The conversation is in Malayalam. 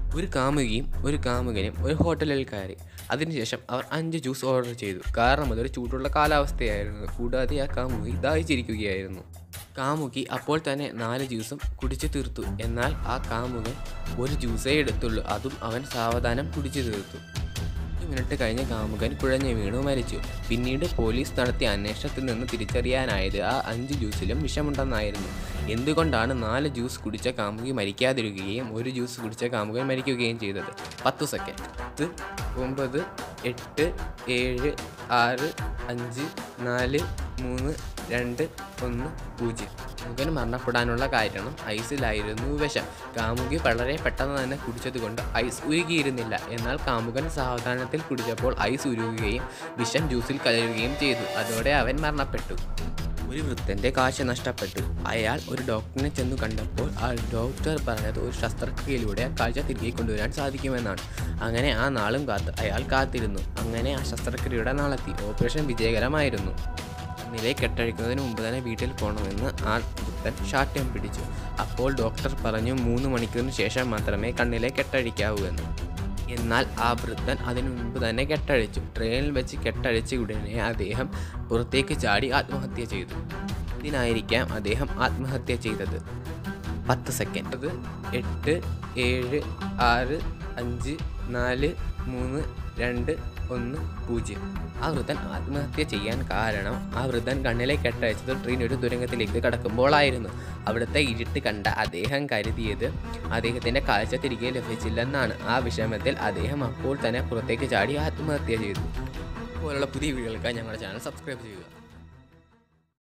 ഒരു കാമുകിയും ഒരു കാമുകനും ഒരു ഹോട്ടലിൽ കയറി അതിനുശേഷം അവർ അഞ്ച് ജ്യൂസ് ഓർഡർ ചെയ്തു കാരണം അതൊരു ചൂടുള്ള കാലാവസ്ഥയായിരുന്നു കൂടാതെ ആ കാമുകി ദാഹിച്ചിരിക്കുകയായിരുന്നു കാമുകി അപ്പോൾ തന്നെ നാല് ജ്യൂസും കുടിച്ചു തീർത്തു എന്നാൽ ആ കാമുകൻ ഒരു ജ്യൂസേ എടുത്തുള്ളൂ അതും അവൻ സാവധാനം കുടിച്ചു തീർത്തു പത്ത് മിനിറ്റ് കഴിഞ്ഞ് കാമുകൻ കുഴഞ്ഞു വീണു മരിച്ചു പിന്നീട് പോലീസ് നടത്തിയ അന്വേഷണത്തിൽ നിന്ന് തിരിച്ചറിയാനായത് ആ അഞ്ച് ജ്യൂസിലും വിഷമുണ്ടെന്നായിരുന്നു എന്തുകൊണ്ടാണ് നാല് ജ്യൂസ് കുടിച്ച കാമുകി മരിക്കാതിരിക്കുകയും ഒരു ജ്യൂസ് കുടിച്ച കാമുകൻ മരിക്കുകയും ചെയ്തത് പത്ത് സെക്കൻഡ് പത്ത് ഒമ്പത് എട്ട് ഏഴ് ആറ് അഞ്ച് നാല് മൂന്ന് രണ്ട് ഒന്ന് പൂജ്യം കാമുകൻ മരണപ്പെടാനുള്ള കാരണം ഐസിലായിരുന്നു വിഷം കാമുകി വളരെ പെട്ടെന്ന് തന്നെ കുടിച്ചതുകൊണ്ട് ഐസ് ഉരുകിയിരുന്നില്ല എന്നാൽ കാമുകൻ സാവധാനത്തിൽ കുടിച്ചപ്പോൾ ഐസ് ഉരുകുകയും വിഷം ജ്യൂസിൽ കലരുകയും ചെയ്തു അതോടെ അവൻ മരണപ്പെട്ടു ഒരു വൃദ്ധൻ്റെ കാഴ്ച നഷ്ടപ്പെട്ടു അയാൾ ഒരു ഡോക്ടറിനെ ചെന്നു കണ്ടപ്പോൾ ആ ഡോക്ടർ പറഞ്ഞത് ഒരു ശസ്ത്രക്രിയയിലൂടെ ആ കാഴ്ച തിരികെ കൊണ്ടുവരാൻ സാധിക്കുമെന്നാണ് അങ്ങനെ ആ നാളും കാത്ത് അയാൾ കാത്തിരുന്നു അങ്ങനെ ആ ശസ്ത്രക്രിയയുടെ നാളെത്തി ഓപ്പറേഷൻ വിജയകരമായിരുന്നു കണ്ണിലെ കെട്ടഴിക്കുന്നതിന് മുമ്പ് തന്നെ വീട്ടിൽ പോകണമെന്ന് ആ വൃദ്ധൻ ശാഠ്യം പിടിച്ചു അപ്പോൾ ഡോക്ടർ പറഞ്ഞു മൂന്ന് മണിക്കൂറിന് ശേഷം മാത്രമേ കണ്ണിലെ കെട്ടഴിക്കാവൂ എന്ന് എന്നാൽ ആ വൃദ്ധൻ അതിനു മുൻപ് തന്നെ കെട്ടഴിച്ചു ട്രെയിനിൽ വെച്ച് കെട്ടഴിച്ച ഉടനെ അദ്ദേഹം പുറത്തേക്ക് ചാടി ആത്മഹത്യ ചെയ്തു ഇതിനായിരിക്കാം അദ്ദേഹം ആത്മഹത്യ ചെയ്തത് പത്ത് സെക്കൻഡ് അത് എട്ട് ഏഴ് ആറ് അഞ്ച് നാല് മൂന്ന് രണ്ട് ഒന്ന് പൂജ്യം ആ വൃദ്ധൻ ആത്മഹത്യ ചെയ്യാൻ കാരണം ആ വൃദ്ധൻ കണ്ണിലെ കെട്ടയച്ചത് ട്രെയിൻ ഒരു തുരങ്കത്തിലേക്ക് കടക്കുമ്പോഴായിരുന്നു അവിടുത്തെ ഇരുട്ട് കണ്ട അദ്ദേഹം കരുതിയത് അദ്ദേഹത്തിൻ്റെ കാഴ്ച തിരികെ ലഭിച്ചില്ലെന്നാണ് ആ വിഷമത്തിൽ അദ്ദേഹം അപ്പോൾ തന്നെ പുറത്തേക്ക് ചാടി ആത്മഹത്യ ചെയ്തു പോലുള്ള പുതിയ വീഡിയോകൾക്കായി ഞങ്ങളുടെ ചാനൽ സബ്സ്ക്രൈബ് ചെയ്യുക